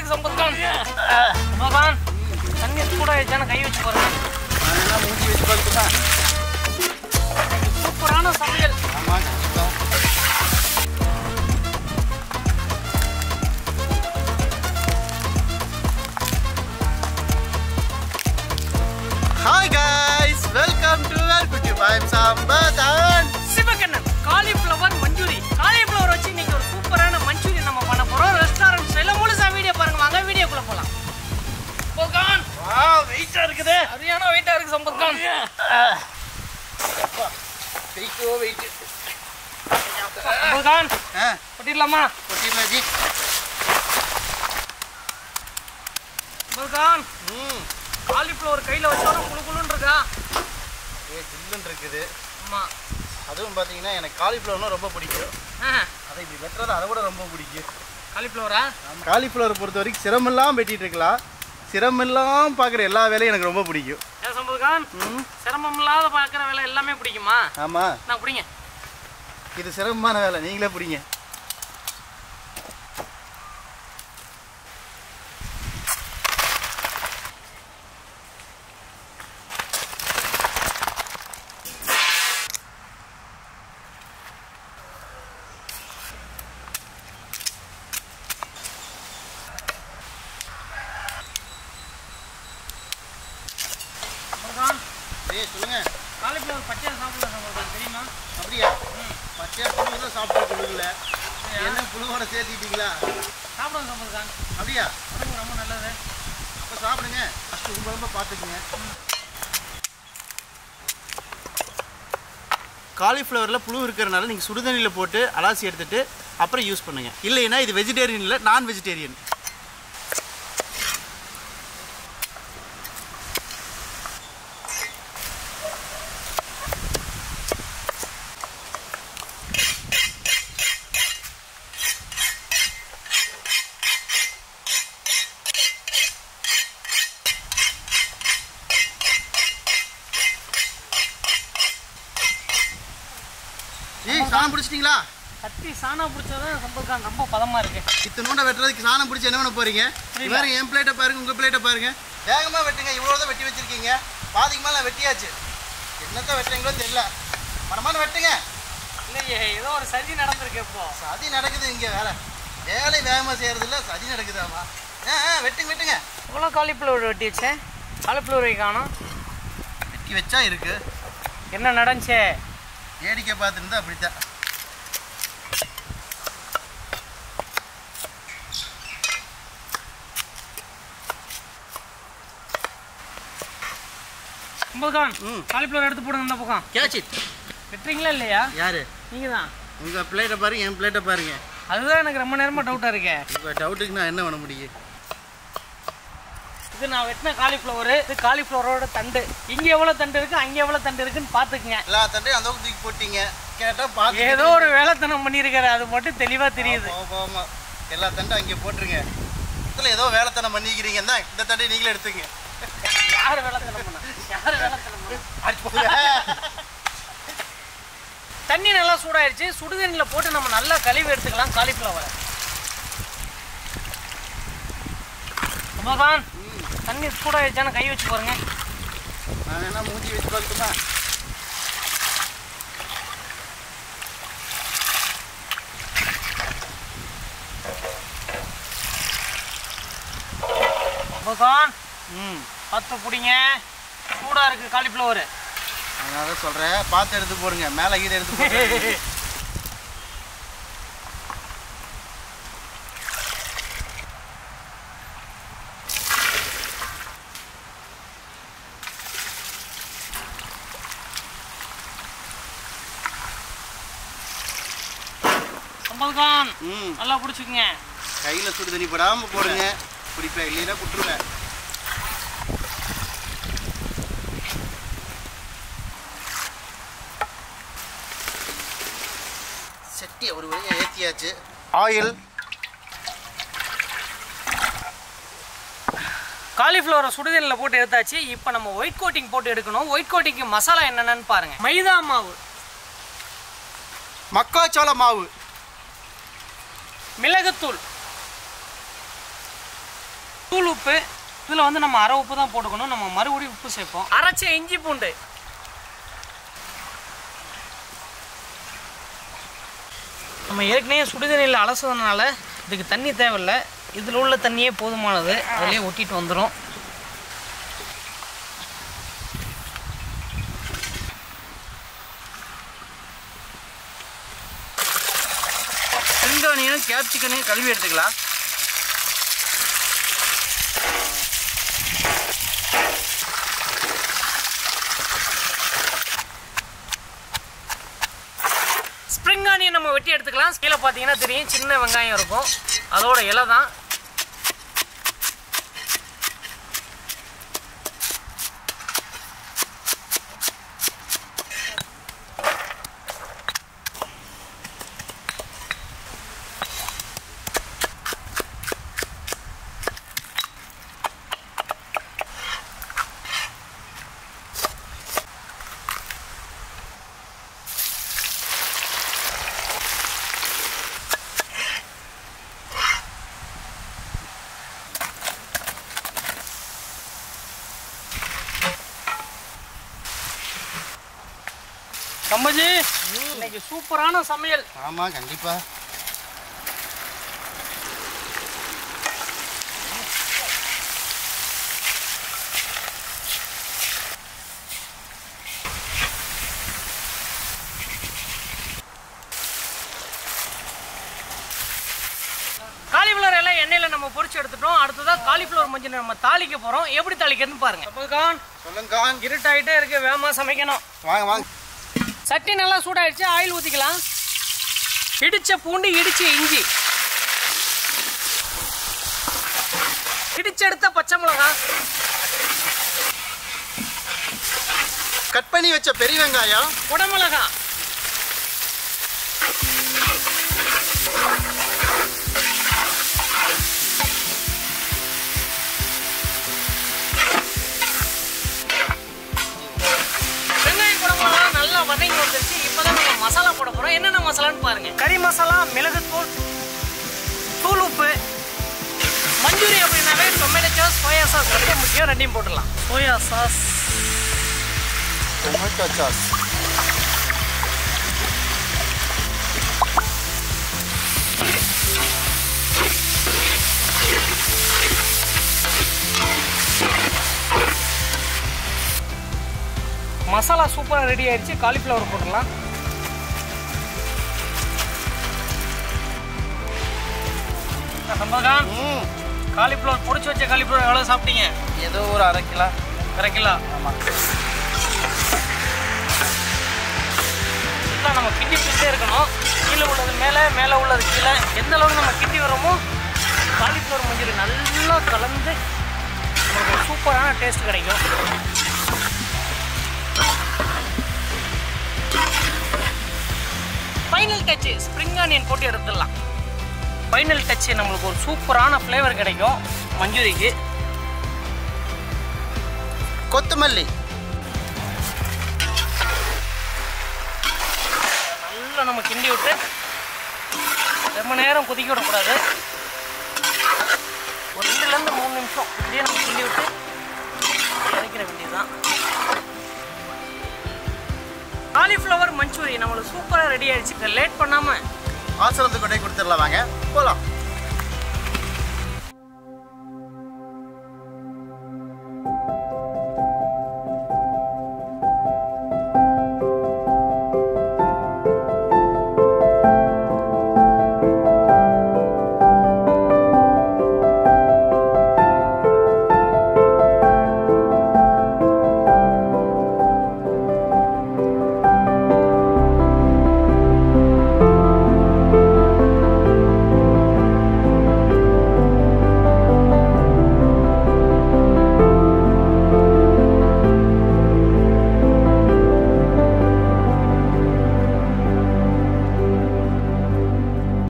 இருக்கு சம்பத்கான் சம்பத்கான் தண்ணி கூட ஆயிடுச்சான கை வச்சு பாருங்க அதெல்லாம் மூஞ்சி வச்சு பார்த்துதான் சூப்பரான சமையல் ஆமாம் கண்டிப்பாக ஹாய் guys வெல்கம் டு குட்டி பாய்ம் Sampath and Sivakannan cauliflower Manchurian cauliflower வச்சு இன்னைக்கு ஒரு சூப்பரான மஞ்சூரி நம்ம பண்ண போறோம் ரெஸ்டாரண்ட் ஸ்டைல முழுசா வீடியோ பாருங்க வாங்க வீடியோக்குள்ள போலாம் சம்பத்கான் வா வெயிட்டா இருக்குது சரியான வெயிட்டா இருக்கு சம்பத்கான் வெயிட்டோ வெயிட் சம்பத்கான் ஆ கொட்டிடலாமா கொட்டிடலாம் ஜி சம்பத்கான் ம் காலிஃப்ளவர் கையில வச்சாலும் குளு குளுன்னு இருக்கா ஏ ஜில்லுன்னு இருக்குது ஆமா அதுவும் பார்த்தீங்கன்னா எனக்கு காலிஃப்ளவர்னா ரொம்ப பிடிக்கும் ஆ, அதை இப்படி வெட்டுறது அதை விட ரொம்ப பிடிக்கும் காலிஃப்ளவரா காலிஃப்ளவர் பொறுத்த வரைக்கும் சிரமெல்லாம் வெட்டிட்டு இருக்கலாம் சிரமெல்லாம் பார்க்குற எல்லா வேலையும் எனக்கு ரொம்ப பிடிக்கும் ஏன் சம்பத்கான் சிரமம் இல்லாத பார்க்குற வேலை எல்லாமே பிடிக்குமா ஆமாம் நான் பிடிங்க இது சிரமமான வேலை நீங்களே பிடிங்க சம்பத்கான் ஏய் சொல்லுங்க காலிஃப்ளவர் பச்சையா சாப்பிடலாம் சம்பத்கான் தெரியுமா அப்படியா பச்சையா புழு தான் சாப்பிட்டு புழுகுல என்ன புழுவோட சேர்த்திட்டீங்களா சாப்பிடுங்க சம்பத்கான் அப்படியா உடம்புக்கு ரொம்ப நல்லது அப்போ சாப்பிடுங்க ஃபஸ்ட்டு உங்கள் உடம்ப பார்த்துக்குங்க காலிஃப்ளவரில் புழு இருக்கிறனால நீங்கள் சுடுதண்ணியில் போட்டு அலாசி எடுத்துட்டு அப்புறம் யூஸ் பண்ணுங்கள் இல்லைன்னா இது வெஜிடேரியன் இல்லை நான் வெஜிடேரியன் ஏய் சாணம் பிடிச்சிட்டிங்களா கத்தி சாணா பிடிச்சதான் சம்பத்கான் ரொம்ப பதமா இருக்கு இத்தனோண்ட வெட்டுறதுக்கு சாணம் பிடிச்சி என்ன பண்ண போறீங்க புரியல. வேற என் பிளேட்டை பாருங்க உங்க பிளேட்டை பாருங்க வேகமா வெட்டுங்க இவ்வளோ தான் வெட்டி வச்சிருக்கீங்க பாதிக்கு மேல வெட்டியாச்சு என்னத்த வெட்டுறீங்களோ தெரியல மனமான வெட்டுங்க இல்லையே ஏதோ ஒரு சதி நடந்திருக்கு இப்போ சதி நடக்குது இங்க வேலை வேலை வேகமா செய்யறது இல்ல சதி நடக்குதாமா ஆ ஆ, வெட்டுங்க வெட்டுங்க இவ்வளோ காலிஃப்ளவர் வெட்டி வச்சேன் காலிஃப்ளவரை காணும் வெட்டி வச்சா இருக்கு என்ன நடந்துச்சே வேடிக்கை பார்த்துருந்தா அப்படித்தான் சம்பத்கான் ம். காலிஃப்ளவர் எடுத்து போடுங்க இந்த பக்கம் கேட்ச் இட் வெட்டுறீங்களா இல்லையா யாரு நீங்க தான் உங்க பிளேட்டை பாருங்க என் பிளேட்டை பாருங்க அதுதான் எனக்கு ரொம்ப நேரமா டவுட்டா இருக்கே உங்க டவுட்டுக்கு நான் என்ன பண்ண முடியும் இது நான் வெட்டின காலிஃப்ளவர் இது காலிஃப்ளவரோட தண்டு இங்க எவ்வளவு தண்டு இருக்கு அங்க எவ்வளவு தண்டு இருக்குன்னு பாத்துக்குங்க எல்லா தண்டையும் அந்த பக்கம் தூக்கி போட்டீங்க கேட்டா பார்த்து ஏதோ ஒரு வேலைத்தனம் பண்ணியிருக்காரு அது மட்டும் தெளிவா தெரியுது ஆமா, ஆமா. எல்லா தண்டும் அங்கே போட்டுருங்க இதில் ஏதோ வேலைத்தனம் பண்ணிக்கிறீங்க தான் இந்த தண்டையை நீங்களே எடுத்துங்க யார் வேலைத்தனம் பண்ணா யார் வேலைத்தனம் பண்ணா தண்ணி நல்லா சூடாயிருச்சு சுடுதண்ணியில் போட்டு நம்ம நல்லா கழுவி எடுத்துக்கலாம் காலிஃப்ளவரை அம்மாதான் தண்ணி சூடாயிருச்சான கை வச்சு பாருங்க நான் என்ன மூஞ்சி வச்சு பார்த்துமா அம்மாதான் ம் பத்து பிடிங்க சூடா இருக்கு காலிஃப்ளவர் அதனால தான் சொல்கிறேன் பார்த்து எடுத்து போடுங்க மேலே கீழே எடுத்து போடுங்க சம்பதுகான் ம் நல்லா பிடிச்சிக்கங்க கையில் சுடு தண்ணி படாமல் போடுங்க பிடிப்பேன் இல்லைன்னா குட்டுருவேன் சட்டியை ஒரு வழியாக ஏற்றியாச்சு ஆயில் காலிஃப்ளவரை சுடுதண்ணில் போட்டு எடுத்தாச்சு இப்போ நம்ம ஒயிட் கோட்டிங் போட்டு எடுக்கணும் ஒயிட் கோட்டிங்க்கு மசாலா என்னென்னு பாருங்க மைதா மாவு மக்காச்சோள மாவு மிளகுத்தூள் தூள் உப்பு இதில் வந்து நம்ம அரை உப்பு தான் போட்டுக்கணும் நம்ம மறுபடியும் உப்பு சேர்ப்போம் அரைச்ச இஞ்சி பூண்டு நம்ம ஏற்கனவே சுடுதண்ணியில் அலசுறதுனால இதுக்கு தண்ணி தேவையில்லை இதில் உள்ள தண்ணியே போதுமானது அதிலே ஒட்டிட்டு வந்துடும் சிங்கானியும் கேப்சிக்கனையும் கழுவி எடுத்துக்கலாம் ஸ்ப்ரிங் ஆனியன் நம்ம வெட்டி எடுத்துக்கலாம் கீழே பார்த்தீங்கன்னா தெரியும் சின்ன வெங்காயம் இருக்கும் அதோட இலை தான் கம்பஜி இன்னைக்கு சூப்பரான சமையல் ஆமாம் கண்டிப்பாக காலிஃப்ளவர் எல்லாம் எண்ணெயில் நம்ம பொரிச்சு எடுத்துட்டோம் அடுத்ததாக காலிஃப்ளவர் மஞ்சள் நம்ம தாளிக்க போகிறோம் எப்படி தாளிக்கிறதுன்னு பாருங்க அப்போதான் சொல்லுங்க இருட்டாயிட்டே இருக்கு வேகமாக சமைக்கணும் வாங்க வாங்க சட்டி நல்லா சூடாயிடுச்சு ஆயில் ஊற்றிக்கலாம் இடிச்ச பூண்டு இடிச்ச இஞ்சி இடிச்செடுத்த பச்சை மிளகா கட் பண்ணி வச்ச பெரிய வெங்காயம் குடமிளகா வெங்காயம் குடமிளகா நல்லா வதங்கி வந்துருச்சு இப்போதான் நம்ம மசாலா போட போறோம் என்னென்ன மசாலான்னு பாருங்க கறி மசாலா மிளகுத்தூள் தூள் உப்பு மஞ்சூரி அப்படின்னாவே டொமேட்டோ சாஸ் சோயா சாஸ் ரொம்ப முக்கியம் ரெண்டையும் போட்டுடலாம் soya sauce tomato sauce masala சூப்பராக ரெடி ஆயிடுச்சு காலிஃப்ளவர் போட்டுடலாம் சம்பகம் ம் காலிஃப்ளவர் பொடிச்சு வச்ச காலிஃப்ளவர் எவ்வளோ சாப்பிட்டீங்க ஏதோ ஒரு அரை கிலோ அரை கிலோ ஆமாம் ஃபுல்லாக நம்ம கிண்டி விட்டுட்டே இருக்கணும் கீழே உள்ளது மேலே மேலே உள்ளது கீழே எந்த அளவுக்கு நம்ம கிண்டி வரோமோ காலிஃப்ளவர் மஞ்சள் நல்லா கலந்து நமக்கு ஒரு சூப்பரான டேஸ்ட் கிடைக்கும் ஃபைனல் டச்சு ஸ்ப்ரிங் ஆனியன் போட்டு எடுத்துடலாம் ஃபைனல் டச்சு நம்மளுக்கு ஒரு சூப்பரான ஃப்ளேவர் கிடைக்கும் மஞ்சூரிக்கு கொத்தமல்லி நல்லா நம்ம கிண்டி விட்டு ரொம்ப நேரம் கொதிக்க விடக்கூடாது ஒரு ரெண்டுலேருந்து மூணு நிமிஷம் இப்படியே நம்ம கிண்டி விட்டு இறக்கிற வேண்டியதுதான் காலிஃப்ளவர் மஞ்சூரி நம்மளுக்கு சூப்பராக ரெடி ஆயிடுச்சு இதை லேட் பண்ணாமல் ஆசிரமத்துக்கு கொண்டே கொடுத்துடலாம் வாங்க போகலாம்